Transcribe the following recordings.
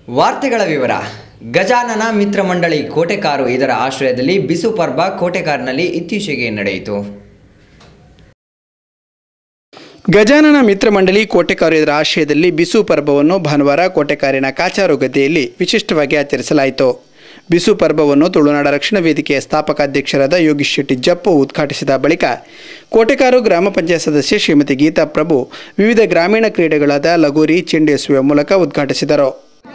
ವಾರ್ತೆಗಳ ವಿವರ ಗಜಾನನ ಮಿತ್ರ ಮಂಡಳಿ ಕೋಟೆಕಾರು ಇದರ ಆಶ್ರಯದಲ್ಲಿ ಬಿಸು ಪರ್ವ ಕೋಟೆಕಾರಿನಲ್ಲಿ ಇತ್ತೀಚೆಗೆ ನಡೆಯಿತು ಗಜಾನನ ಮಿತ್ರ ಮಂಡಳಿ ಕೋಟೆಕಾರು ಇದರ ಆಶ್ರಯದಲ್ಲಿ ಬಿಸು ಪರ್ವವನ್ನು ಭಾನುವಾರ ಕೋಟೆಕಾರಿನ ಕಾಚಾರು ಗದ್ದೆಯಲ್ಲಿ ವಿಶಿಷ್ಟವಾಗಿ ಆಚರಿಸಲಾಯಿತು ಬಿಸು ಪರ್ವವನ್ನು ತುಳುನಾಡ ರಕ್ಷಣಾ ವೇದಿಕೆಯ ಸ್ಥಾಪಕ ಅಧ್ಯಕ್ಷರಾದ ಯೋಗೀಶ್ ಶೆಟ್ಟಿ ಜಪ್ಪು ಉದ್ಘಾಟಿಸಿದ ಬಳಿಕ ಕೋಟೆಕಾರು ಗ್ರಾಮ ಪಂಚಾಯತ್ ಸದಸ್ಯೆ ಶ್ರೀಮತಿ ಗೀತಾ ಪ್ರಭು ವಿವಿಧ ಗ್ರಾಮೀಣ ಕ್ರೀಡೆಗಳಾದ ಲಗೋರಿ ಚೆಂಡು ಎಸೆಯುವ ಮೂಲಕ ಉದ್ಘಾಟಿಸಿದರು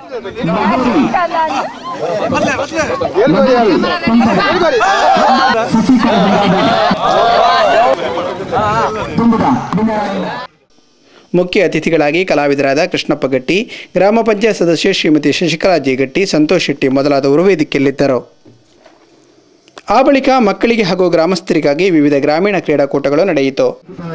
ಮುಖ್ಯ ಅತಿಥಿಗಳಾಗಿ ಕಲಾವಿದರಾದ ಕೃಷ್ಣಪ್ಪ ಗಟ್ಟಿ ಗ್ರಾಮ ಪಂಚಾಯತ್ ಸದಸ್ಯೆ ಶ್ರೀಮತಿ ಶಶಿಕಲಾ ಜೇಗಟ್ಟಿ ಸಂತೋಷ್ ಶೆಟ್ಟಿ ಮೊದಲಾದವರು ವೇದಿಕೆಯಲ್ಲಿದ್ದರು ಆ ಬಳಿಕ ಮಕ್ಕಳಿಗೆ ಹಾಗೂ ಗ್ರಾಮಸ್ಥರಿಗಾಗಿ ವಿವಿಧ ಗ್ರಾಮೀಣ ಕ್ರೀಡಾಕೂಟಗಳು ನಡೆಯಿತು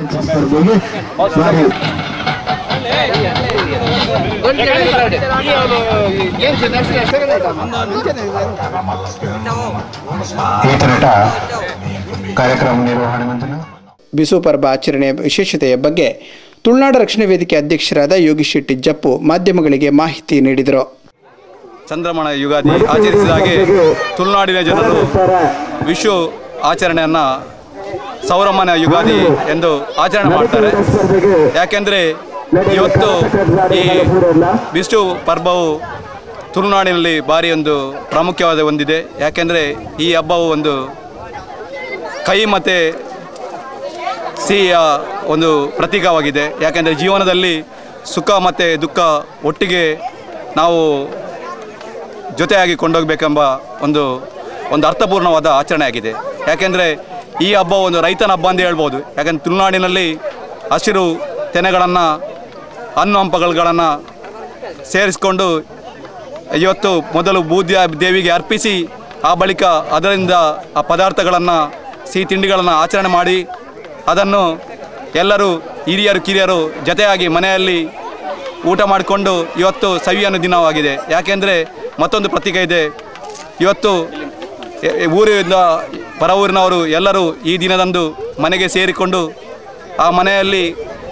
ಈ ತರಟ ಕಾರ್ಯಕ್ರಮ ನಿರ್ವಹಣೆ ಮಂತ್ರಿ ಬಿಸು ಪರ್ವ ಆಚರಣೆಯ ವಿಶೇಷತೆಯ ಬಗ್ಗೆ ತುಳುನಾಡು ರಕ್ಷಣಾ ವೇದಿಕೆ ಅಧ್ಯಕ್ಷರಾದ ಯೋಗೀಶ್ ಶೆಟ್ಟಿ ಜಪ್ಪು ಮಾಧ್ಯಮಗಳಿಗೆ ಮಾಹಿತಿ ನೀಡಿದರು ಚಂದ್ರಮಣ ಯುಗಾದಿ ಆಚರಿಸಿದ ಹಾಗೆ ತುಳುನಾಡಿನ ಜನರು ವಿಶ್ವ ಆಚರಣೆಯನ್ನು ಸೌರಮಾನ ಯುಗಾದಿ ಎಂದು ಆಚರಣೆ ಮಾಡ್ತಾರೆ ಯಾಕೆಂದರೆ ಇವತ್ತು ಈ ವಿಷ್ಣು ಪರ್ವವು ತುಳುನಾಡಿನಲ್ಲಿ ಭಾರಿ ಒಂದು ಪ್ರಾಮುಖ್ಯವಾದ ಹೊಂದಿದೆ ಯಾಕೆಂದರೆ ಈ ಹಬ್ಬವು ಒಂದು ಕೈ ಮತ್ತು ಸಿಹಿಯ ಒಂದು ಪ್ರತೀಕವಾಗಿದೆ ಯಾಕೆಂದರೆ ಜೀವನದಲ್ಲಿ ಸುಖ ಮತ್ತು ದುಃಖ ಒಟ್ಟಿಗೆ ನಾವು ಜೊತೆಯಾಗಿ ಕೊಂಡೋಗಬೇಕೆಂಬ ಒಂದು ಒಂದು ಅರ್ಥಪೂರ್ಣವಾದ ಆಚರಣೆಯಾಗಿದೆ ಯಾಕೆಂದರೆ ಈ ಹಬ್ಬ ಒಂದು ರೈತನ ಹಬ್ಬ ಅಂತ ಹೇಳ್ಬೋದು ಯಾಕೆಂದರೆ ತುಳುನಾಡಿನಲ್ಲಿ ಹಸಿರು ತೆನೆಗಳನ್ನು ಹಣ್ಣು ಹಂಪಗಳನ್ನು ಸೇರಿಸಿಕೊಂಡು ಇವತ್ತು ಮೊದಲು ಬೂದ್ಯ ದೇವಿಗೆ ಅರ್ಪಿಸಿ ಆ ಬಳಿಕ ಅದರಿಂದ ಆ ಪದಾರ್ಥಗಳನ್ನು ಸಿಹಿ ತಿಂಡಿಗಳನ್ನು ಆಚರಣೆ ಮಾಡಿ ಅದನ್ನು ಎಲ್ಲರೂ ಹಿರಿಯರು ಕಿರಿಯರು ಜೊತೆಯಾಗಿ ಮನೆಯಲ್ಲಿ ಊಟ ಮಾಡಿಕೊಂಡು ಇವತ್ತು ಸವಿಯನ್ನು ದಿನವಾಗಿದೆ ಯಾಕೆಂದರೆ ಮತ್ತೊಂದು ಪ್ರತೀಕ ಇದೆ ಇವತ್ತು ಎ- ಎ- ಊರಿಂದ ಪರ ಊರಿನವರು ಎಲ್ಲರೂ ಈ ದಿನದಂದು ಮನೆಗೆ ಸೇರಿಕೊಂಡು ಆ ಮನೆಯಲ್ಲಿ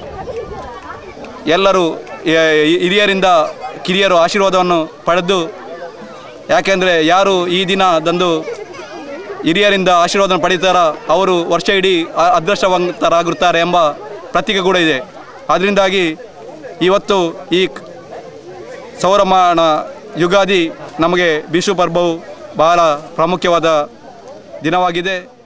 ಎಲ್ಲರೂ ಎ- ಹಿರಿಯರಿಂದ ಕಿರಿಯರು ಆಶೀರ್ವಾದವನ್ನು ಪಡೆದು ಯಾಕೆಂದರೆ ಯಾರು ಈ ದಿನದಂದು ಹಿರಿಯರಿಂದ ಆಶೀರ್ವಾದವನ್ನು ಪಡೀತಾರ ಅವರು ವರ್ಷ ಇಡೀ ಆ- ಅದೃಷ್ಟವಂತರಾಗಿರುತ್ತಾರೆ ಎಂಬ ಪ್ರತೀಕ ಕೂಡ ಇದೆ ಅದರಿಂದಾಗಿ ಇವತ್ತು ಈ ಕ್- ಸೌರಮಾನ ಯುಗಾದಿ ನಮಗೆ ಬಿಷು ಪರ್ವವು ಬಹಳ ಪ್ರಾಮುಖ್ಯವಾದ ದಿನವಾಗಿದೆ